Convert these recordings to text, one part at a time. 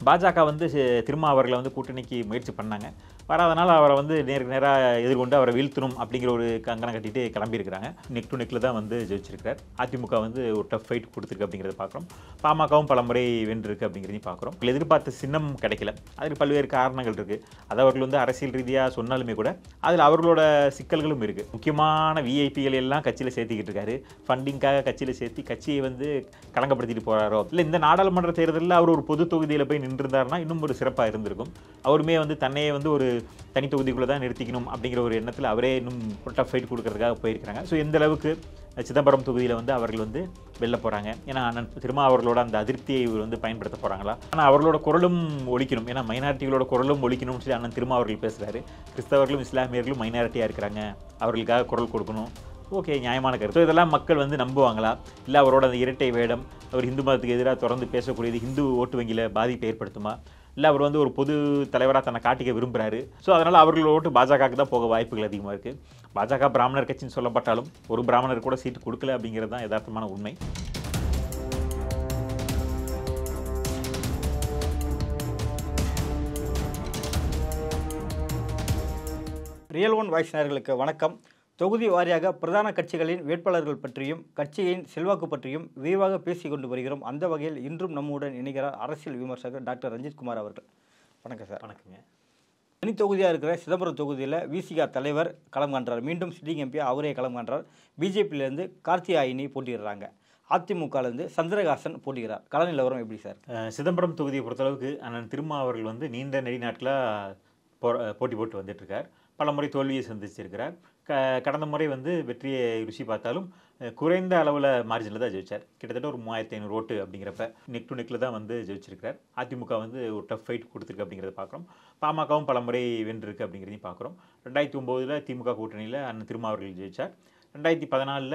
பாஜக வந்து சி- திரும்ப அவர்களை வந்து கூட்டணிக்கு முயற்சி பண்ணாங்க வராதனால அவரை வந்து நேருக்கு நேராக எதிர்கொண்டு அவரை வீழ்த்தணும் அப்படிங்கிற ஒரு கங்கணம் கட்டிட்டு கிளம்பியிருக்கிறாங்க நெக் டு நெக்கில் தான் வந்து ஜெயிச்சிருக்கிறார் அதிமுக வந்து ஒரு டஃப் ஃபைட் கொடுத்துருக்கு அப்படிங்கிறத பார்க்குறோம் பாமகவும் பல முறை வென்றிருக்கு அப்படிங்கிறதையும் பார்க்குறோம் இதில் எதிர்பார்த்த சின்னம் கிடைக்கல அதுக்கு பல்வேறு காரணங்கள் இருக்குது அது அவர்கள் வந்து அரசியல் ரீதியாக சொன்னாலுமே கூட அதில் அவர்களோட சிக்கல்களும் இருக்குது முக்கியமான விஐபிகள் எல்லாம் கட்சியில் சேர்த்திக்கிட்டு இருக்காரு ஃபண்டிங்காக கட்சியில் சேர்த்து கட்சியை வந்து கலங்கப்படுத்திட்டு போறாரோ இல்லை இந்த நாடாளுமன்ற தேர்தலில் அவர் ஒரு பொது தொகுதியில் போய் நின்றிருந்தாருன்னா இன்னும் ஒரு சிறப்பாக இருந்திருக்கும் அவருமே வந்து தன்னையே வந்து ஒரு தனி தொகுதிக்குள்ளே தான் நிறுத்திக்கணும் அப்படிங்கிற ஒரு எண்ணத்தில் அவரே இன்னும் டஃப் ஃபைட் கொடுக்கறதுக்காக போயிருக்கிறாங்க ஸோ எந்த அளவுக்கு சிதம்பரம் தொகுதியில் வந்து அவர்கள் வந்து வெளில போகிறாங்க ஏன்னா அண்ணன் திரும்ப அவர்களோட அந்த அதிருப்தியை இவர் வந்து பயன்படுத்த போகிறாங்களா ஆனால் அவர்களோட குரலும் ஒழிக்கணும் ஏன்னா மைனாரிட்டிகளோட குரலும் ஒழிக்கணும்னு சொல்லி அண்ணன் திரும்ப அவர்கள் பேசுகிறாரு கிறிஸ்தவர்களும் இஸ்லாமியர்களும் மைனாரிட்டியாக இருக்கிறாங்க அவர்களுக்காக குரல் கொடுக்கணும் ஓகே நியாயமான கருத்து இதெல்லாம் மக்கள் வந்து நம்புவாங்களா இல்லை அவரோட அந்த இரட்டை வேடம் அவர் இந்து மதத்துக்கு எதிராக தொடர்ந்து பேசக்கூடியது ஹிந்து ஓட்டு வங்கியில் பாதிப்பை ஏற்படுத்துமா இல்லை அவர் வந்து ஒரு பொது தலைவராக தன்னை காட்டிக்க விரும்புகிறாரு ஸோ அதனால் அவர்கள் ஓட்டு பாஜகவுக்கு தான் போக வாய்ப்புகள் அதிகமாக இருக்குது பாஜக பிராமணர் கட்சின்னு சொல்லப்பட்டாலும் ஒரு பிராமணர் கூட சீட்டு கொடுக்கல அப்படிங்கிறது தான் யதார்த்தமான உண்மை ரியல் ஒன் வாய்ஸ் நேயர்களுக்கு வணக்கம் தொகுதி வாரியாக பிரதான கட்சிகளின் வேட்பாளர்கள் பற்றியும் கட்சியின் செல்வாக்கு பற்றியும் விரிவாக பேசிக் கொண்டு வருகிறோம் அந்த வகையில் இன்றும் நம்முடன் இணைகிறார் அரசியல் விமர்சகர் டாக்டர் ரஞ்சித்குமார் அவர்கள் வணக்கம் சார் வணக்கங்க தனி தொகுதியாக இருக்கிற சிதம்பரம் தொகுதியில் விசிகா தலைவர் களம் காண்றார் மீண்டும் சிட்டிங் எம்பி அவரே களம் காண்றார் பிஜேபியிலேருந்து கார்த்தியாயினி போட்டியிடுறாங்க அதிமுகலேருந்து சந்திரகாசன் போட்டியிடுறார் கள நிலவரம் எப்படி சார் அஹ் சிதம்பரம் தொகுதியை பொறுத்தளவுக்கு அண்ணன் திருமா அவர்கள் வந்து நீண்ட நெடி நாட்களாக போ போட்டி போட்டு வந்துட்டு இருக்கார் பல முறை தோல்வியை சந்திச்சிருக்கிறார் க கடந்த முறை வந்து வெற்றியை ருசி பார்த்தாலும் அஹ் குறைந்த அளவில் மார்ஜினில் தான் ஜெயிச்சார் கிட்டத்தட்ட ஒரு மூவாயிரத்தி ஐநூறு ஓட்டு அப்படிங்கிறப்ப நெக் டு நெக்கில் தான் வந்து ஜெயிச்சிருக்கிறார் அதிமுக வந்து ஒரு டஃப் ஃபைட் கொடுத்துருக்கு அப்படிங்கிறத பார்க்குறோம் பாமகவும் பல முறை வென்றிருக்கு அப்படிங்கிறதையும் பார்க்குறோம் ரெண்டாயிரத்தி ஒம்போதில் திமுக கூட்டணியில் அண்ணன் திருமா அவர்கள் ஜெயிச்சார் ரெண்டாயிரத்தி பதினாலில்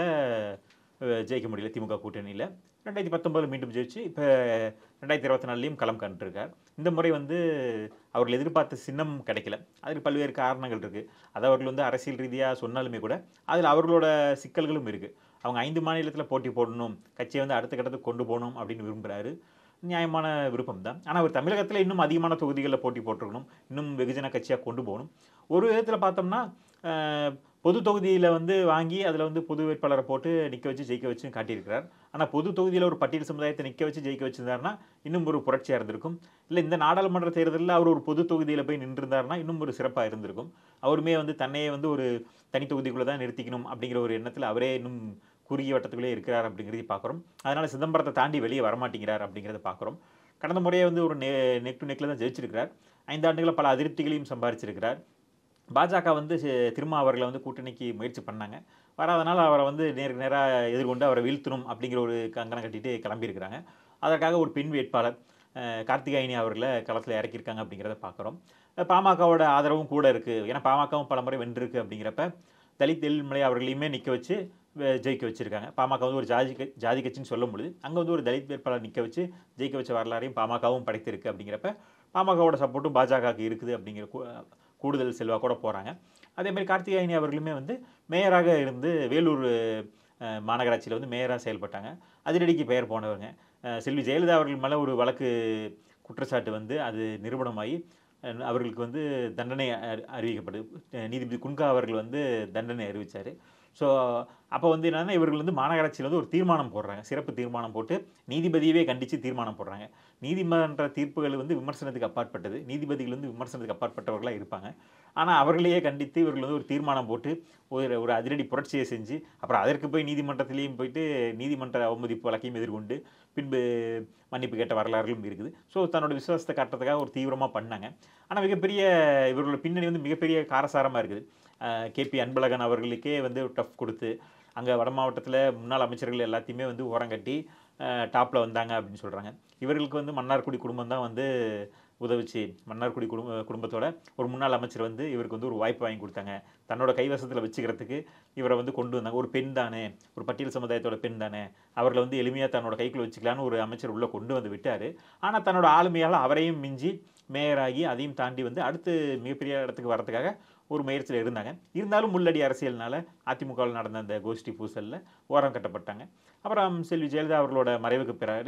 ஜெயிக்க முடியல திமுக கூட்டணியில் ரெண்டாயிரத்தி பத்தொம்பதில் மீண்டும் ஜெயிச்சு இப்போ ரெண்டாயிரத்தி இருபத்தி நாலுலேயும் களம் கண்டிருக்கார் இந்த முறை வந்து அவர்கள் எதிர்பார்த்த சின்னம் கிடைக்கல அதுக்கு பல்வேறு காரணங்கள் இருக்குது அது அவர்கள் வந்து அரசியல் ரீதியாக சொன்னாலுமே கூட அதில் அவர்களோட சிக்கல்களும் இருக்குது அவங்க ஐந்து மாநிலத்தில் போட்டி போடணும் கட்சியை வந்து அடுத்த கட்டத்துக்கு கொண்டு போகணும் அப்படின்னு விரும்புகிறாரு நியாயமான விருப்பம் தான் ஆனால் அவர் தமிழகத்தில் இன்னும் அதிகமான தொகுதிகளில் போட்டி போட்டிருக்கணும் இன்னும் வெகுஜன கட்சியாக கொண்டு போகணும் ஒரு விதத்தில் பார்த்தோம்னா அஹ், பொது தொகுதியில் வந்து வாங்கி அதில் வந்து பொது வேட்பாளரை போட்டு நிற்க வச்சு ஜெயிக்க வச்சு காட்டியிருக்கிறார் ஆனால் பொது தொகுதியில் ஒரு பட்டியல் சமுதாயத்தை நிற்க வச்சு ஜெயிக்க வச்சிருந்தாருன்னா இன்னும் ஒரு புரட்சியாக இருந்திருக்கும் இல்லை இந்த நாடாளுமன்ற தேர்தலில் அவர் ஒரு பொது தொகுதியில் போய் நின்றிருந்தாருன்னா இன்னும் ஒரு சிறப்பாக இருந்திருக்கும் அவருமே வந்து தன்னையே வந்து ஒரு தனி தொகுதிக்குள்ளே தான் நிறுத்திக்கணும் அப்படிங்கிற ஒரு எண்ணத்தில் அவரே இன்னும் குறுகிய வட்டத்துக்குள்ளே இருக்கிறார் அப்படிங்கிறதையும் பார்க்குறோம் அதனால் சிதம்பரத்தை தாண்டி வெளியே வரமாட்டேங்கிறார் அப்படிங்கிறத பார்க்குறோம் கடந்த முறையே வந்து ஒரு நெ நெக் டு நெக்கில் தான் ஜெயிச்சிருக்கிறார் ஐந்து ஆண்டுகளில் பல அதிருப்திகளையும் சம்பாரிச்சிருக்கிறார் பாஜக வந்து சி- திரும்ப அவர்களை வந்து கூட்டணிக்கு முயற்சி பண்ணாங்க வராதனால அவரை வந்து நேருக்கு நேராக எதிர்கொண்டு அவரை வீழ்த்தணும் அப்படிங்கிற ஒரு கங்கணம் கட்டிட்டு கிளம்பியிருக்கிறாங்க அதற்காக ஒரு பெண் வேட்பாளர் அஹ், கார்த்திகாயினி அவர்களை களத்தில் இறக்கியிருக்காங்க அப்படிங்கிறத பார்க்குறோம் பாமகவோட ஆதரவும் கூட இருக்குது ஏன்னா பாமகவும் பல முறை வென்றிருக்கு அப்படிங்கிறப்ப தலித் எழில்மலை அவர்களையுமே நிற்க வச்சு வே- ஜெயிக்க வச்சிருக்காங்க பாமக வந்து ஒரு ஜாதி க- ஜாதி கட்சின்னு சொல்ல முடியுது அங்கே வந்து ஒரு தலித் வேட்பாளர் நிற்க வச்சு ஜெயிக்க வச்ச வரலாறையும் பாமகவும் படைத்திருக்கு அப்படிங்கிறப்ப பாமகவோட சப்போர்ட்டும் பாஜகவுக்கு இருக்குது அப்படிங்கிற கூ- கூடுதல் செல்வாக்கோட போகிறாங்க அதே மாதிரி கார்த்திகாயினி அவர்களுமே வந்து மேயராக இருந்து வேலூர் அஹ், மாநகராட்சியில் வந்து மேயராக செயல்பட்டாங்க அதிரடிக்கு பெயர் போனவங்க அஹ், செல்வி ஜெயலலிதா அவர்கள் மேலே ஒரு வழக்கு குற்றச்சாட்டு வந்து அது நிரூபணமாகி அஹ், அவர்களுக்கு வந்து தண்டனை அறி- அறிவிக்கப்படுது அஹ், நீதிபதி குன்கா அவர்கள் வந்து தண்டனை அறிவிச்சார் ஸோ அப்போ வந்து என்னன்னா இவர்கள் வந்து மாநகராட்சியில் வந்து ஒரு தீர்மானம் போடுறாங்க சிறப்பு தீர்மானம் போட்டு நீதிபதியவே கண்டித்து தீர்மானம் போடுறாங்க நீதிமன்ற தீர்ப்புகள் வந்து விமர்சனத்துக்கு அப்பாற்பட்டது நீதிபதிகள் வந்து விமர்சனத்துக்கு அப்பாற்பட்டவர்களாக இருப்பாங்க ஆனால் அவர்களையே கண்டித்து இவர்கள் வந்து ஒரு தீர்மானம் போட்டு ஒரு ஒரு அதிரடி புரட்சியை செஞ்சு அப்புறம் அதற்கு போய் நீதிமன்றத்திலையும் போயிட்டு நீதிமன்ற அவமதிப்பு வழக்கையும் எதிர்கொண்டு பின்பு மன்னிப்பு கேட்ட வரலாறுகளும் இருக்குது ஸோ தன்னோட விசுவாசத்தை காட்டுறதுக்காக ஒரு தீவிரமாக பண்ணாங்க ஆனால் மிகப்பெரிய இவர்களோட பின்னணி வந்து மிகப்பெரிய காரசாரமாக இருக்குது கேபி அன்பழகன் அவர்களுக்கே வந்து டஃப் கொடுத்து அங்கே வட மாவட்டத்தில் முன்னாள் அமைச்சர்கள் எல்லாத்தையுமே வந்து ஓரங்கட்டி டாப்பில் வந்தாங்க அப்படின்னு சொல்கிறாங்க இவர்களுக்கு வந்து மன்னார்குடி குடும்பம் தான் வந்து உதவுச்சு மன்னார்குடி குடும்ப குடும்பத்தோட ஒரு முன்னாள் அமைச்சர் வந்து இவருக்கு வந்து ஒரு வாய்ப்பு வாங்கி கொடுத்தாங்க தன்னோட கைவசத்தில் வச்சுக்கிறதுக்கு இவரை வந்து கொண்டு வந்தாங்க ஒரு பெண் தானே ஒரு பட்டியல் சமுதாயத்தோட பெண் தானே அவர்களை வந்து எளிமையாக தன்னோட கைக்குள்ள வச்சுக்கலான்னு ஒரு அமைச்சர் உள்ளே கொண்டு வந்து விட்டார் ஆனால் தன்னோட ஆளுமையால் அவரையும் மிஞ்சி மேயராகி அதையும் தாண்டி வந்து அடுத்து மிகப்பெரிய இடத்துக்கு வரதுக்காக ஒரு முயற்சியில் இருந்தாங்க இருந்தாலும் முள்ளடி அரசியல்னால அதிமுகவில் நடந்த அந்த கோஷ்டி பூசலில் ஓரம் கட்டப்பட்டாங்க அப்புறம் செல்வி ஜெயலலிதா அவர்களோட மறைவுக்கு பிறகு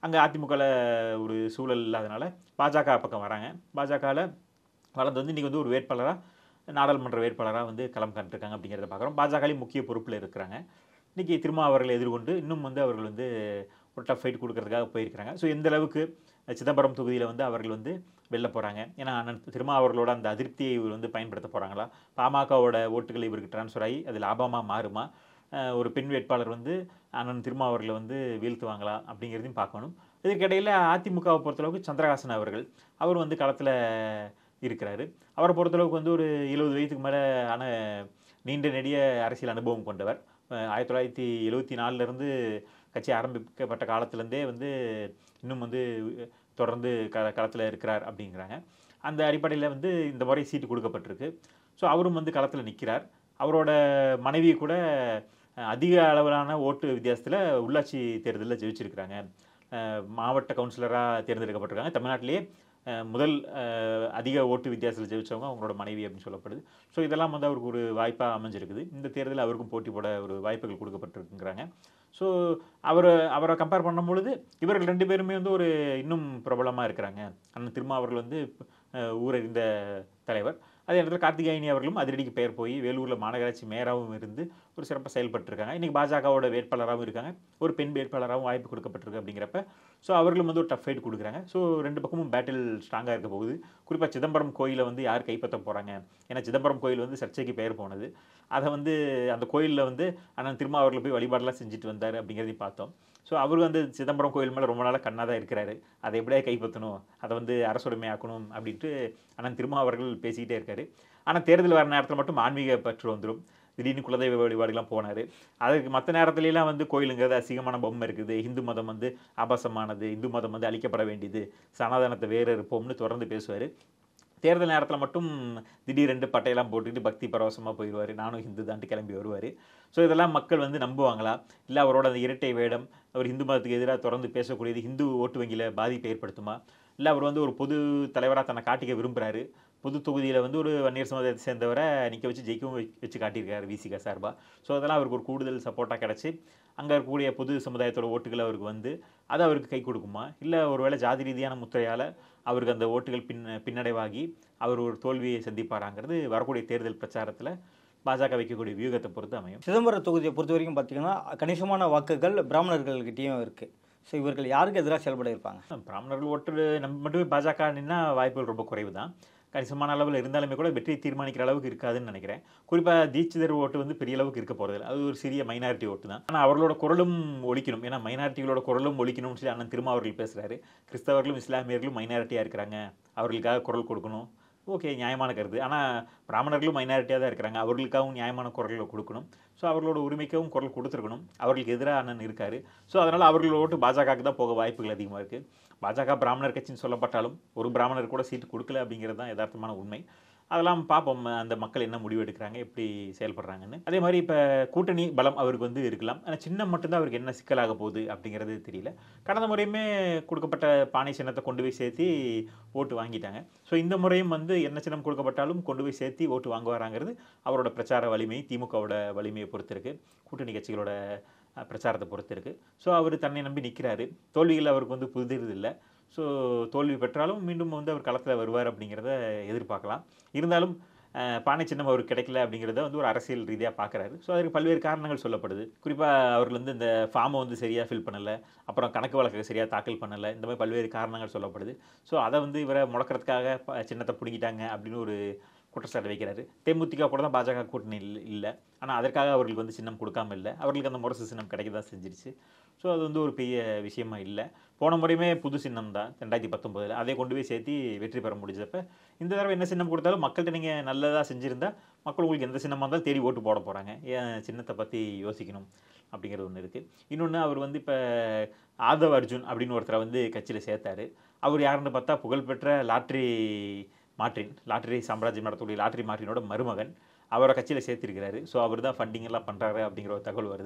அங்கே அதிமுகவில் ஒரு சூழல் இல்லாதனால பாஜக பக்கம் வராங்க பாஜகவில் வளர்ந்து வந்து இன்றைக்கி வந்து ஒரு வேட்பாளராக நாடாளுமன்ற வேட்பாளராக வந்து களம் கண்டிருக்காங்க அப்படிங்கிறத பார்க்குறோம் பாஜகலையும் முக்கிய பொறுப்பில் இருக்கிறாங்க இன்றைக்கி திரும்ப அவர்களை எதிர்கொண்டு இன்னும் வந்து அவர்கள் வந்து ஒரு டஃப் ஃபைட் கொடுக்கறதுக்காக போயிருக்கிறாங்க ஸோ எந்த அளவுக்கு சிதம்பரம் தொகுதியில் வந்து அவர்கள் வந்து வெளில போகிறாங்க ஏன்னா அண்ணன் திரும்ப அவர்களோட அந்த அதிருப்தியை இவர் வந்து பயன்படுத்த போகிறாங்களா பாமகவோட ஓட்டுகள் இவருக்கு ட்ரான்ஸ்ஃபர் ஆகி அது லாபமாக மாறுமா அஹ் ஒரு பெண் வேட்பாளர் வந்து அண்ணன் திருமா அவர்களை வந்து வீழ்த்துவாங்களா அப்படிங்கிறதையும் பார்க்கணும் இதற்கிடையில் அதிமுகவை பொறுத்தளவுக்கு சந்திரகாசன் அவர்கள் அவர் வந்து களத்தில் இருக்கிறாரு அவரை பொறுத்தளவுக்கு வந்து ஒரு எழுபது வயதுக்கு மேலே ஆன நீண்ட நெடிய அரசியல் அனுபவம் கொண்டவர் அஹ் ஆயிரத்தி தொள்ளாயிரத்தி எழுபத்தி நாலுலேருந்து கட்சி ஆரம்பிக்கப்பட்ட காலத்துலேருந்தே வந்து இன்னும் வந்து தொடர்ந்து க களத்தில் இருக்கிறார் அப்படிங்கிறாங்க அந்த அடிப்படையில் வந்து இந்த முறை சீட்டு கொடுக்கப்பட்டிருக்கு ஸோ அவரும் வந்து களத்தில் நிற்கிறார் அவரோட மனைவி கூட அஹ், அதிக அளவிலான ஓட்டு வித்தியாசத்தில் உள்ளாட்சி தேர்தலில் ஜெயிச்சிருக்கிறாங்க அஹ், மாவட்ட கவுன்சிலராக தேர்ந்தெடுக்கப்பட்டிருக்காங்க தமிழ்நாட்டிலேயே அஹ், முதல் அஹ், அதிக ஓட்டு வித்தியாசத்தில் ஜெயிச்சவங்க அவங்களோட மனைவி அப்படின்னு சொல்லப்படுது ஸோ இதெல்லாம் வந்து அவருக்கு ஒரு வாய்ப்பாக அமைஞ்சிருக்குது இந்த தேர்தலில் அவருக்கும் போட்டி போட ஒரு வாய்ப்புகள் கொடுக்கப்பட்டிருக்குங்கிறாங்க ஸோ அவர் அவரை கம்பேர் பண்ணும்பொழுது இவர்கள் ரெண்டு பேருமே வந்து ஒரு இன்னும் பிரபலமாக இருக்கிறாங்க அண்ணன் திருமா அவர்கள் வந்து அஹ், ஊரறிந்த தலைவர் அதே நேரத்தில் கார்த்திகாயினி அவர்களும் அதிரடிக்கு பெயர் போய் வேலூரில் மாநகராட்சி மேயராகவும் இருந்து ஒரு சிறப்பாக செயல்பட்டிருக்காங்க இன்றைக்கி பாஜகவோட வேட்பாளராகவும் இருக்காங்க ஒரு பெண் வேட்பாளராகவும் வாய்ப்பு கொடுக்கப்பட்டிருக்கு அப்படிங்கிறப்ப ஸோ அவர்களும் வந்து ஒரு டஃப் ஃபைட் கொடுக்குறாங்க ஸோ ரெண்டு பக்கமும் பேட்டில் ஸ்ட்ராங்காக இருக்க போகுது குறிப்பாக சிதம்பரம் கோயிலை வந்து யார் கைப்பற்ற போகிறாங்க ஏன்னா சிதம்பரம் கோயில் வந்து சர்ச்சைக்கு பெயர் போனது அதை வந்து அந்த கோயிலில் வந்து அண்ணன் திருமா அவர்கள் போய் வழிபாடெல்லாம் செஞ்சுட்டு வந்தார் அப்படிங்கிறதையும் பார்த்தோம் ஸோ அவர் வந்து சிதம்பரம் கோயில் மேலே ரொம்ப நாளாக கண்ணாக தான் இருக்கிறாரு அதை எப்படியா கைப்பற்றணும் அதை வந்து அரசுரிமையாக்கணும் அப்படின்ட்டு அண்ணன் திருமா அவர்கள் பேசிக்கிட்டே இருக்காரு ஆனால் தேர்தல் வர நேரத்தில் மட்டும் ஆன்மீக பற்று வந்துடும் திடீர்னு குலதெய்வ வழிபாடுலாம் போனார் அதுக்கு மற்ற நேரத்துலலாம் வந்து கோயிலுங்கிறது அசிங்கமான பொம்மை இருக்குது இந்து மதம் வந்து ஆபாசமானது இந்து மதம் வந்து அழிக்கப்பட வேண்டியது சனாதனத்தை வேறு இருப்போம்னு தொடர்ந்து பேசுவார் தேர்தல் நேரத்தில் மட்டும் திடீர் ரெண்டு பட்டையெல்லாம் போட்டுக்கிட்டு பக்தி பரவசமாக போயிடுவார் நானும் ஹிந்து தான்ட்டு கிளம்பி வருவார் ஸோ இதெல்லாம் மக்கள் வந்து நம்புவாங்களா இல்லை அவரோட அந்த இரட்டை வேடம் அவர் இந்து மதத்துக்கு எதிராக தொடர்ந்து பேசக்கூடியது ஹிந்து ஓட்டு வங்கியில் பாதிப்பை ஏற்படுத்துமா இல்லை அவர் வந்து ஒரு பொது தலைவராக தன்னை காட்டிக்க விரும்புகிறாரு பொது தொகுதியில் வந்து ஒரு வன்னியர் சமுதாயத்தை சேர்ந்தவரை நிற்க வச்சு ஜெயிக்கவும் வச்சு- வச்சு காட்டியிருக்காரு விசிகா சார்பாக ஸோ அதெல்லாம் அவருக்கு ஒரு கூடுதல் சப்போர்ட்டாக கிடச்சி அங்கே இருக்கக்கூடிய பொது சமுதாயத்தோட ஓட்டுகள் அவருக்கு வந்து அது அவருக்கு கை கொடுக்குமா இல்லை ஒருவேளை ஜாதி ரீதியான முத்திரையால் அவருக்கு அந்த ஓட்டுகள் பின் பின்னடைவாகி அவர் ஒரு தோல்வியை சந்திப்பாராங்கிறது வரக்கூடிய தேர்தல் பிரச்சாரத்தில் பாஜக வைக்கக்கூடிய வியூகத்தை பொறுத்து அமையும் சிதம்பரம் தொகுதியை பொறுத்த வரைக்கும் பார்த்தீங்கன்னா கணிசமான வாக்குகள் பிராமணர்கள்கிட்டயும் இருக்குது ஸோ இவர்கள் யாருக்கு எதிராக செயல்பட இருப்பாங்க பிராமணர்கள் ஓட்டு நம்ம மட்டுமே பாஜக நின்னா வாய்ப்புகள் ரொம்ப குறைவு தான் கணிசமான அளவில் இருந்தாலுமே கூட வெற்றியை தீர்மானிக்கிற அளவுக்கு இருக்காதுன்னு நினைக்கிறேன் குறிப்பாக தீட்சிதர் ஓட்டு வந்து பெரிய அளவுக்கு இருக்க போகிறது அது ஒரு சிறிய மைனாரிட்டி ஓட்டு தான் ஆனால் அவர்களோட குரலும் ஒழிக்கணும் ஏன்னா மைனாரிட்டிகளோட குரலும் ஒழிக்கணும்னு சொல்லி அண்ணன் திருமா அவர்கள் பேசுகிறாரு கிறிஸ்தவர்களும் இஸ்லாமியர்களும் மைனாரிட்டியாக இருக்கிறாங்க அவர்களுக்காக குரல் கொடுக்கணும் ஓகே நியாயமான கருத்து ஆனால் பிராமணர்களும் மைனாரிட்டியாக தான் இருக்கிறாங்க அவர்களுக்காகவும் நியாயமான குரல்களை கொடுக்கணும் ஸோ அவர்களோட உரிமைக்காகவும் குரல் கொடுத்துருக்கணும் அவர்களுக்கு எதிராக அண்ணன் இருக்காரு ஸோ அதனால் அவர்களோட ஓட்டு பாஜகவுக்கு தான் போக வாய்ப்புகள் அதிகமாக இருக்குது பாஜக பிராமணர் கட்சின்னு சொல்லப்பட்டாலும் ஒரு பிராமணர் கூட சீட்டு கொடுக்கல அப்படிங்கிறது தான் யதார்த்தமான உண்மை அதெல்லாம் பார்ப்போம் அந்த மக்கள் என்ன முடிவு எடுக்கிறாங்க எப்படி செயல்படுறாங்கன்னு அதே மாதிரி இப்போ கூட்டணி பலம் அவருக்கு வந்து இருக்கலாம் ஆனால் சின்னம் மட்டும்தான் அவருக்கு என்ன சிக்கலாக போகுது அப்படிங்கிறது தெரியல கடந்த முறையுமே கொடுக்கப்பட்ட பானை சின்னத்தை கொண்டு போய் சேர்த்து ஓட்டு வாங்கிட்டாங்க ஸோ இந்த முறையும் வந்து என்ன சின்னம் கொடுக்கப்பட்டாலும் கொண்டு போய் சேர்த்து ஓட்டு வாங்குவாராங்கிறது அவரோட பிரச்சார வலிமை திமுகவோட வலிமையை பொறுத்து இருக்கு கூட்டணி கட்சிகளோட அஹ், பிரச்சாரத்தை பொறுத்து இருக்கு ஸோ அவர் தன்னை நம்பி நிற்கிறாரு தோல்விகள் அவருக்கு வந்து புதிது இல்லை ஸோ தோல்வி பெற்றாலும் மீண்டும் வந்து அவர் களத்தில் வருவார் அப்படிங்கிறத எதிர்பார்க்கலாம் இருந்தாலும் அஹ், பானை சின்னம் அவருக்கு கிடைக்கல அப்படிங்கிறத வந்து ஒரு அரசியல் ரீதியாக பார்க்குறாரு ஸோ அதுக்கு பல்வேறு காரணங்கள் சொல்லப்படுது குறிப்பாக அவர்கள் வந்து இந்த ஃபார்மை வந்து சரியாக ஃபில் பண்ணலை அப்புறம் கணக்கு வழக்கு சரியாக தாக்கல் பண்ணலை இந்த மாதிரி பல்வேறு காரணங்கள் சொல்லப்படுது ஸோ அதை வந்து இவரை முடக்கிறதுக்காக ப- சின்னத்தை பிடிங்கிட்டாங்க அப்படின்னு ஒரு குற்றச்சாட்டு வைக்கிறாரு தேமுதிக கூட தான் பாஜக கூட்டணி இல்லை ஆனால் அதற்காக அவர்களுக்கு வந்து சின்னம் கொடுக்காம இல்லை அவர்களுக்கு அந்த முரசு சின்னம் கிடைக்க தான் செஞ்சிருச்சு ஸோ அது வந்து ஒரு பெரிய விஷயமா இல்லை போன முறையுமே புது சின்னம் தான் ரெண்டாயிரத்தி பத்தொம்போதில் அதை கொண்டு போய் சேர்த்து வெற்றி பெற முடிஞ்சப்ப இந்த தடவை என்ன சின்னம் கொடுத்தாலும் மக்கள்கிட்ட நீங்கள் நல்லதாக செஞ்சுருந்தா மக்கள் உங்களுக்கு எந்த சின்னமாக இருந்தாலும் தேடி ஓட்டு போட போகிறாங்க ஏன் சின்னத்தை பற்றி யோசிக்கணும் அப்படிங்கிறது ஒன்று இருக்குது இன்னொன்று அவர் வந்து இப்போ ஆதவ் அர்ஜுன் அப்படின்னு ஒருத்தரை வந்து கட்சியில் சேர்த்தாரு அவர் யாருன்னு பார்த்தா புகழ்பெற்ற லாட்ரி மார்ட்டின் லாட்ரி சாம்ராஜ்யம் நடத்தக்கூடிய லாட்ரி மார்ட்டினோட மருமகன் அவரை கட்சியில் சேர்த்திருக்கிறாரு ஸோ அவர் தான் ஃபண்டிங் எல்லாம் பண்ணுறாரு அப்படிங்கிற ஒரு தகவல் வருது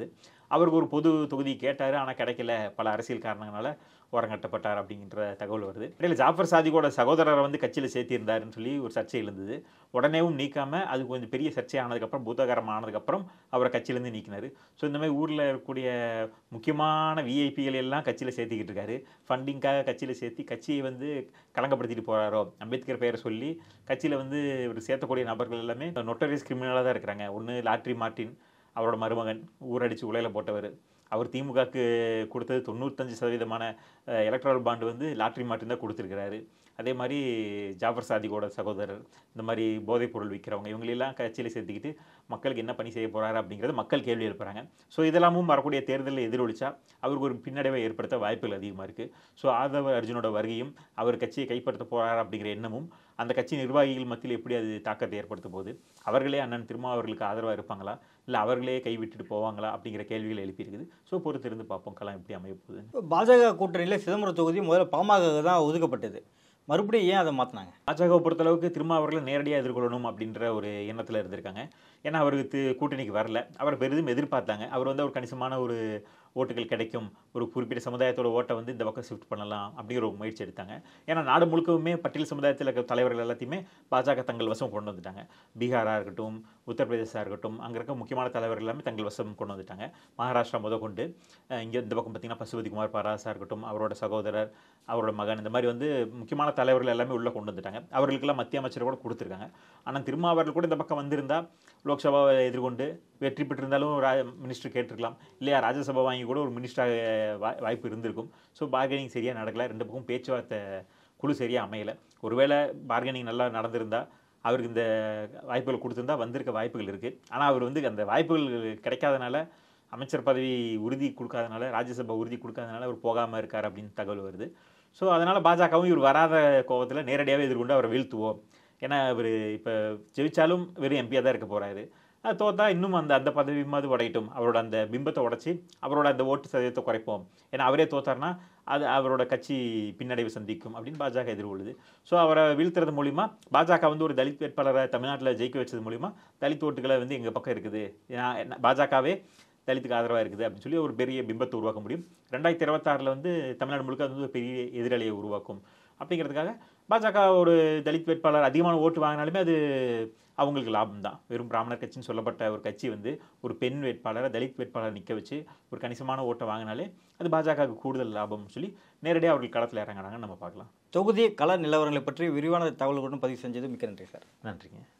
அவருக்கு ஒரு பொது தொகுதி கேட்டார் ஆனால் கிடைக்கல பல அரசியல் காரணங்களால ஓரங்கட்டப்பட்டார் அப்படிங்கிற தகவல் வருது இடையில ஜாஃபர் சாதிகோட சகோதரரை வந்து கட்சியில் சேர்த்திருந்தாருன்னு சொல்லி ஒரு சர்ச்சை எழுந்தது உடனேவும் நீக்காம அது கொஞ்சம் பெரிய சர்ச்சை ஆனதுக்கப்புறம் பூதகரம் ஆனதுக்கப்புறம் அவரை கட்சியிலேருந்து நீக்கினார் ஸோ இந்த மாதிரி ஊரில் இருக்கக்கூடிய முக்கியமான விஐபிகள் எல்லாம் கட்சியில் சேர்த்துக்கிட்டு இருக்காரு ஃபண்டிங்காக கட்சியில் சேர்த்து கட்சியை வந்து களங்கப்படுத்திட்டு போகிறாரோ அம்பேத்கர் பெயரை சொல்லி கட்சியில் வந்து இவர் சேர்த்தக்கூடிய நபர்கள் எல்லாமே நொட்டரியஸ் கிரிமினலாக தான் இருக்கிறாங்க ஒன்று லாட்ரி மார்ட்டின் அவரோட மருமகன் ஊரடிச்சு உலையில போட்டவர் அவர் திமுகவுக்கு கொடுத்தது தொண்ணூத்தஞ்சு சதவீதமான எலக்ட்ரல் பாண்டு வந்து லாட்ரி மார்ட்டின் தான் கொடுத்துருக்கிறாரு அதே மாதிரி ஜாஃபர் சாதிகோட சகோதரர் இந்த மாதிரி போதைப் பொருள் விற்கிறவங்க இவங்களெல்லாம் கட்சியில் சேர்த்துக்கிட்டு மக்களுக்கு என்ன பணி செய்ய போகிறாரு அப்படிங்கிறது மக்கள் கேள்வி எழுப்புறாங்க ஸோ இதெல்லாமும் வரக்கூடிய தேர்தலில் எதிரொலிச்சா அவருக்கு ஒரு பின்னடைவை ஏற்படுத்த வாய்ப்புகள் அதிகமாக இருக்குது ஸோ ஆதவ அர்ஜுனோட வருகையும் அவர் கட்சியை கைப்படுத்த போகிறார் அப்படிங்கிற எண்ணமும் அந்த கட்சி நிர்வாகிகள் மத்தியில் எப்படி அது தாக்கத்தை ஏற்படுத்த போகுது அவர்களே அண்ணன் திருமாவர்களுக்கு ஆதரவாக இருப்பாங்களா இல்லை அவர்களே கைவிட்டுட்டு போவாங்களா அப்படிங்கிற கேள்விகள் எழுப்பியிருக்குது ஸோ பொறுத்திருந்து பார்ப்போம் களம் எப்படி அமைய போகுது பாஜக கூட்டணியில் சிதம்பரம் தொகுதி முதல்ல பாமக தான் ஒதுக்கப்பட்டது மறுபடியும் ஏன் அதை மாற்றினாங்க பாஜகவை பொறுத்தளவுக்கு திருமாவர்களை நேரடியாக எதிர்கொள்ளணும் அப்படின்ற ஒரு எண்ணத்தில் இருந்திருக்காங்க ஏன்னா அவருக்கு தி- கூட்டணிக்கு வரல அவர் பெரிதும் எதிர்பார்த்தாங்க அவர் வந்து ஒரு கணிசமான ஒரு ஓட்டுகள் கிடைக்கும் ஒரு குறிப்பிட்ட சமுதாயத்தோட ஓட்டை வந்து இந்த பக்கம் ஷிஃப்ட் பண்ணலாம் அப்படிங்கிற ஒரு முயற்சி எடுத்தாங்க ஏன்னா நாடு முழுக்கவுமே பட்டியல் சமுதாயத்தில் இருக்கிற தலைவர்கள் எல்லாத்தையுமே பாஜக தங்கள் வசம் கொண்டு வந்துட்டாங்க பீகாராக இருக்கட்டும் உத்தரப்பிரதேசா இருக்கட்டும் அங்கே இருக்க முக்கியமான தலைவர்கள் எல்லாமே தங்கள் வசம் கொண்டு வந்துட்டாங்க மகாராஷ்டிரா முத கொண்டு இங்கே இந்த பக்கம் பார்த்தீங்கன்னா பசுபதி குமார் பராசா இருக்கட்டும் அவரோட சகோதரர் அவரோட மகன் இந்த மாதிரி வந்து முக்கியமான தலைவர்கள் எல்லாமே உள்ளே கொண்டு வந்துட்டாங்க அவர்களுக்கெல்லாம் மத்திய அமைச்சர் கூட கொடுத்துருக்காங்க ஆனால் திருமாவர்கள் கூட இந்த பக்கம் வந்திருந்தா லோக்சபாவை எதிர்கொண்டு வெற்றி பெற்றிருந்தாலும் ரா மினிஸ்டர் கேட்டிருக்கலாம் இல்லையா ராஜ்யசபா வாங்கி கூட ஒரு மினிஸ்டராக வாய்- வாய்ப்பு இருந்திருக்கும் ஸோ பார்கெனிங் சரியாக நடக்கல ரெண்டு பக்கம் பேச்சுவார்த்தை குழு சரியாக அமையலை ஒருவேளை பார்கெனிங் நல்லா நடந்திருந்தா அவருக்கு இந்த வாய்ப்புகள் கொடுத்திருந்தா வந்திருக்க வாய்ப்புகள் இருக்குது ஆனால் அவர் வந்து அந்த வாய்ப்புகள் கிடைக்காதனால அமைச்சர் பதவி உறுதி கொடுக்காதனால ராஜ்யசபா உறுதி கொடுக்காதனால அவர் போகாமல் இருக்கார் அப்படின்னு தகவல் வருது ஸோ அதனால் பாஜகவும் இவர் வராத கோவத்தில் நேரடியாகவே எதிர்கொண்டு அவரை வீழ்த்துவோம் ஏன்னா இவர் இப்போ ஜெயிச்சாலும் வெறும் எம்பியாக தான் இருக்க போகிறாரு அது தோத்தா இன்னும் அந்த அந்த பதவி மாதிரி உடையட்டும் அவரோட அந்த பிம்பத்தை உடைச்சி அவரோட அந்த ஓட்டு சதவீதத்தை குறைப்போம் ஏன்னா அவரே தோத்தார்னா அது அவரோட கட்சி பின்னடைவு சந்திக்கும் அப்படின்னு பாஜக எதிர்கொள்ளுது ஸோ அவரை வீழ்த்துறது மூலிமா பாஜக வந்து ஒரு தலித் வேட்பாளரை தமிழ்நாட்டில் ஜெயிக்க வச்சது மூலிமா தலித் ஓட்டுகளை வந்து எங்கள் பக்கம் இருக்குது ஏன்னா என்ன- பாஜகவே தலித்துக்கு ஆதரவாக இருக்குது அப்படின்னு சொல்லி ஒரு பெரிய பிம்பத்தை உருவாக்க முடியும் ரெண்டாயிரத்தி இருபத்தாறில் வந்து தமிழ்நாடு முழுக்க அது வந்து ஒரு பெரிய எதிராளியை உருவாக்கும் அப்படிங்கிறதுக்காக பாஜக ஒரு தலித் வேட்பாளர் அதிகமான ஓட்டு வாங்கினாலுமே அது அவங்களுக்கு லாபம் தான் வெறும் பிராமணர் கட்சின்னு சொல்லப்பட்ட ஒரு கட்சி வந்து ஒரு பெண் வேட்பாளரை தலித் வேட்பாளர் நிற்க வச்சு ஒரு கணிசமான ஓட்டை வாங்கினாலே அது பாஜகவுக்கு கூடுதல் லாபம்னு சொல்லி நேரடியாக அவர்கள் களத்தில் இறங்குறாங்கன்னு நம்ம பார்க்கலாம் தொகுதி கள நிலவரங்களை பற்றி விரிவான தகவல்களுடன் பதிவு செஞ்சது மிக்க நன்றி சார் நன்றிங்க